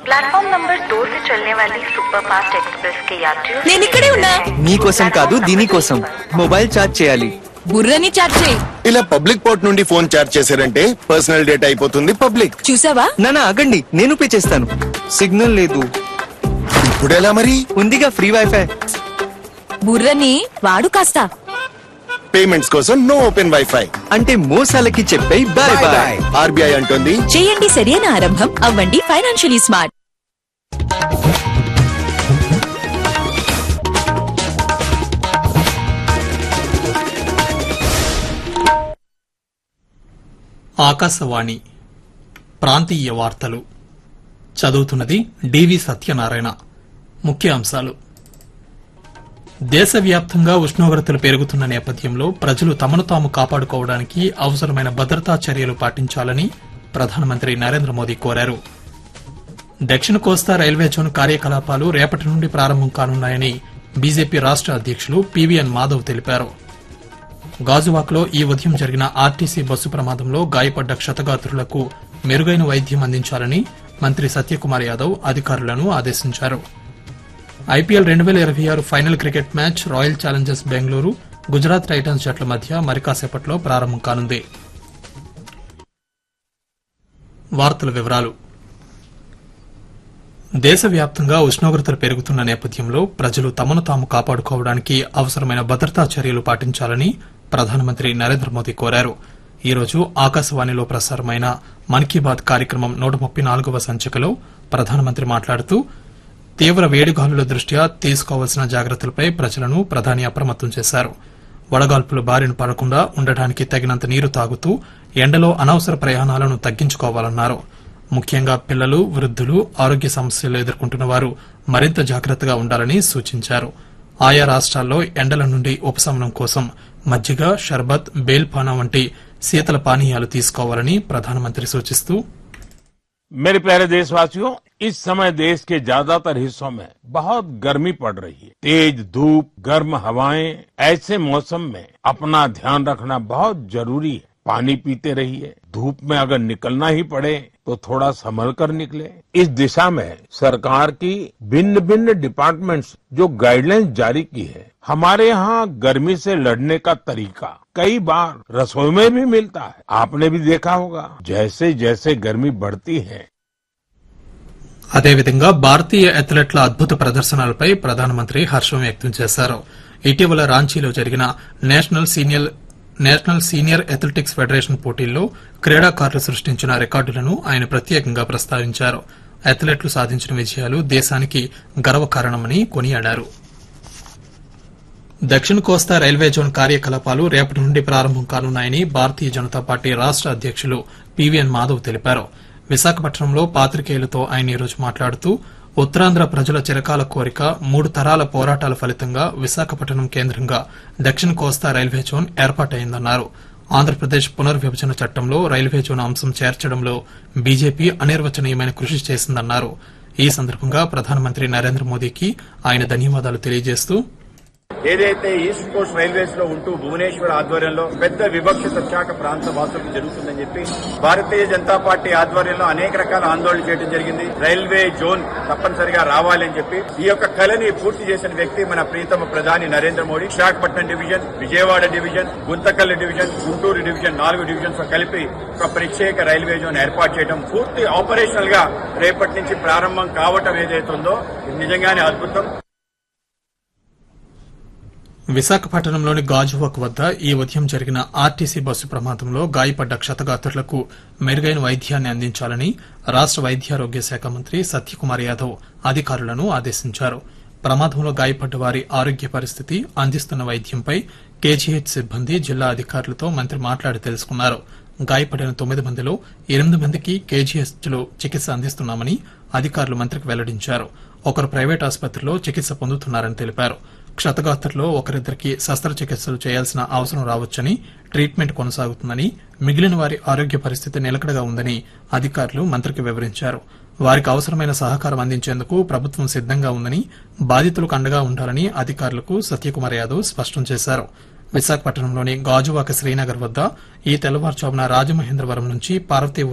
platform number दो से चलने वाली सुपर फास्ट एक्सप्रेस के यात्रियों నేను ఇక్కడే ఉన్నా నీకోసం కాదు దీనికోసం మొబైల్ ఛార్జ్ చేయాలి బుర్రని చాట్ చేయి ఇలా పబ్లిక్ పోర్ట్ నుండి ఫోన్ చార్జ్ చేశారంటే పర్సనల్ డేటా అయిపోతుంది పబ్లిక్ చూసావా నానా ఆగండి నేను పే చేస్తాను సిగ్నల్ లేదు ఇప్పుడు ఎలా మరి ఉందిగా ఫ్రీ వైఫై బుర్రని వాడు కాస్త పేమెంట్స్ కోసం నో ఓపెన్ వైఫై అంటే మోసాలకి చెప్పే బాయ్ బాయ్ ఆర్బీఐ అంటుంది చేయండి సరైన ఆరంభం అవ్వండి ఫైనాన్షియలీ స్మార్ట్ ఆకాశవాణి ప్రాంతీయ వార్తలు చదువుతున్నది డివి సత్యనారాయణ ముఖ్య అంశాలు దేశవ్యాప్తంగా ఉష్ణోగ్రతలు పెరుగుతున్న నేపథ్యంలో ప్రజలు తమను తాము కాపాడుకోవడానికి అవసరమైన భద్రతా చర్యలు పాటించాలని ప్రధానమంత్రి నరేంద్ర మోదీ కోరారు దక్షిణ కోస్తా రైల్వే జోన్ కార్యకలాపాలు రేపటి నుండి ప్రారంభం కానున్నాయని బీజేపీ రాష్ట అధ్యక్షులు పీవీఎన్ మాధవ్ తెలిపారు గాజువాక్లో ఈ ఉదయం జరిగిన ఆర్టీసీ బస్సు ప్రమాదంలో గాయపడ్డ క్షతగాత్రులకు మెరుగైన వైద్యం అందించాలని మంత్రి సత్యకుమార్ యాదవ్ అధికారులను ఆదేశించారు ఐపీఎల్ రెండు వేల ఇరవై ఆరు final cricket match Royal Challengers Bengaluru Gujarat Titans జట్ల మధ్య మరి కాసేపట్లో ప్రారంభం కానుంది వార్తల వివరాలు దేశవ్యాప్తంగా ఉష్ణోగ్రతలు పెరుగుతున్న నేపథ్యంలో ప్రజలు తమను తాము కాపాడుకోవడానికి అవసరమైన భద్రతా చర్యలు పాటించాలని ప్రధానమంత్రి నరేంద్ర మోదీ కోరారు ఈ రోజు ఆకాశవాణిలో ప్రసారమైన మన్ కీ బాత్ కార్యక్రమం నూట ముప్పై నాలుగవ సంచికలో ప్రధానమంత్రి మాట్లాడుతూ తీవ్ర వేడిగాలుల దృష్ట్యా తీసుకోవాల్సిన జాగ్రత్తలపై ప్రజలను ప్రధాని అప్రమత్తం చేశారు వడగాల్పులు బారిన పడకుండా ఉండటానికి తగినంత నీరు తాగుతూ ఎండలో అనవసర ప్రయాణాలను తగ్గించుకోవాలన్నారు ముఖ్యంగా పిల్లలు వృద్ధులు ఆరోగ్య సమస్యలు ఎదుర్కొంటున్న వారు మరింత జాగ్రత్తగా ఉండాలని సూచించారు ఆయా రాష్ట్రాల్లో ఎండల నుండి ఉపశమనం కోసం మజ్జిగ షర్బత్ బేల్పానా వంటి శీతల పానీయాలు తీసుకోవాలని ప్రధానమంత్రి సూచిస్తూ मेरे प्यारे देशवासियों इस समय देश के ज्यादातर हिस्सों में बहुत गर्मी पड़ रही है तेज धूप गर्म हवाएं ऐसे मौसम में अपना ध्यान रखना बहुत जरूरी है पानी पीते रहिए धूप में अगर निकलना ही पड़े तो थोड़ा संभल कर निकले इस दिशा में सरकार की भिन्न भिन्न डिपार्टमेंट्स जो गाइडलाइंस जारी की है हमारे यहाँ गर्मी से लड़ने का तरीका कई बार रसोई में भी मिलता है आपने भी देखा होगा जैसे जैसे गर्मी बढ़ती है అదేవిధంగా భారతీయ అథ్లెట్ల అద్భుత ప్రదర్శనలపై ప్రధానమంత్రి హర్షం వ్యక్తం చేశారు ఇటీవల రాంచీలో జరిగిన national senior national senior athletics federation పోటీల్లో క్రీడాకారులు సృష్టించిన రికార్డులను ఆయన ప్రత్యేకంగా ప్రస్తావించారు అథ్లెట్లు సాధించిన విజయాలు దేశానికి గర్వకారణమని కొనియాడారు దక్షిణ కోస్తా రైల్వే జోన్ కార్యకలాపాలు రేపటి నుండి ప్రారంభం కానున్నాయని భారతీయ జనతా పార్టీ రాష్ట అధ్యక్షులు పీవీఎన్ మాధవ్ తెలిపారు విశాఖపట్నంలో పాత్రికేయులతో ఆయన ఈరోజు మాట్లాడుతూ ఉత్తరాంధ్ర ప్రజల చిరకాల కోరిక మూడు తరాల పోరాటాల ఫలితంగా విశాఖపట్నం కేంద్రంగా దక్షిణ కోస్తా రైల్వే జోన్ ఏర్పాటైందన్నారు ఆంధ్రప్రదేశ్ పునర్విభజన చట్టంలో రైల్వే జోన్ అంశం చేర్చడంలో బీజేపీ అనిర్వచనీయమైన కృషి చేసిందన్నారు ఈ సందర్భంగా ప్రధానమంత్రి నరేంద్ర మోదీకి ఆయన ధన్యవాదాలు తెలియజేస్తూ ఏదైతే ఈస్ట్ కోస్ట్ రైల్వేస్ లో ఉంటూ భువనేశ్వర్ ఆధ్వర్యంలో పెద్ద వివక్షత విశాఖ ప్రాంత వాసులకు జరుగుతుందని చెప్పి భారతీయ జనతా పార్టీ ఆధ్వర్యంలో అనేక రకాల ఆందోళన చేయడం జరిగింది రైల్వే జోన్ తప్పనిసరిగా రావాలి అని చెప్పి ఈ యొక్క కళని పూర్తి చేసిన వ్యక్తి మన ప్రీతమ ప్రధాని Narendra Modi Visakhapatnam division Vijayawada division Guntakal division Guntur division నాలుగు డివిజన్స్ కలిపి ఒక ప్రత్యేక రైల్వే జోన్ ఏర్పాటు చేయడం పూర్తి ఆపరేషనల్ గా రేపటి నుంచి ప్రారంభం కావటం ఏదైతే ఉందో ఇది నిజంగానే అద్భుతం విశాఖపట్నంలోని గాజువాక్ వద్ద ఈ ఉదయం జరిగిన ఆర్టీసీ బస్సు ప్రమాదంలో గాయపడ్డ క్షతగాత్రులకు మెరుగైన వైద్యాన్ని అందించాలని రాష్ట వైద్యారోగ్య శాఖ మంత్రి సత్యకుమార్ యాదవ్ అధికారులను ఆదేశించారు ప్రమాదంలో గాయపడ్డ వారి ఆరోగ్య పరిస్థితి అందిస్తున్న వైద్యంపై కేజీహెచ్ సిబ్బంది జిల్లా అధికారులతో మంత్రి మాట్లాడి తెలుసుకున్నారు గాయపడిన తొమ్మిది మందిలో ఎనిమిది మందికి కేజీహెచ్ లో చికిత్స అందిస్తున్నామని అధికారులు మంత్రికి వెల్లడించారు ఒకరు ప్రైవేట్ ఆసుపత్రిలో చికిత్స పొందుతున్నారని తెలిపారు క్షతగాత్రలో ఒకరిద్దరికి శస్త్రచికిత్సలు చేయాల్సిన అవసరం రావచ్చని ట్రీట్మెంట్ కొనసాగుతుందని మిగిలిన వారి ఆరోగ్య పరిస్థితి నిలకడగా ఉందని అధికారులు మంత్రికి వివరించారు వారికి అవసరమైన సహకారం అందించేందుకు ప్రభుత్వం సిద్దంగా ఉందని బాధితులకు అండగా ఉండాలని అధికారులకు సత్యకుమార్ యాదవ్ స్పష్టం చేశారు విశాఖపట్నంలోని గాజువాక శ్రీనగర్ వద్ద ఈ తెల్లవారుజామున రాజమహేంద్రవరం నుంచి పార్వతీ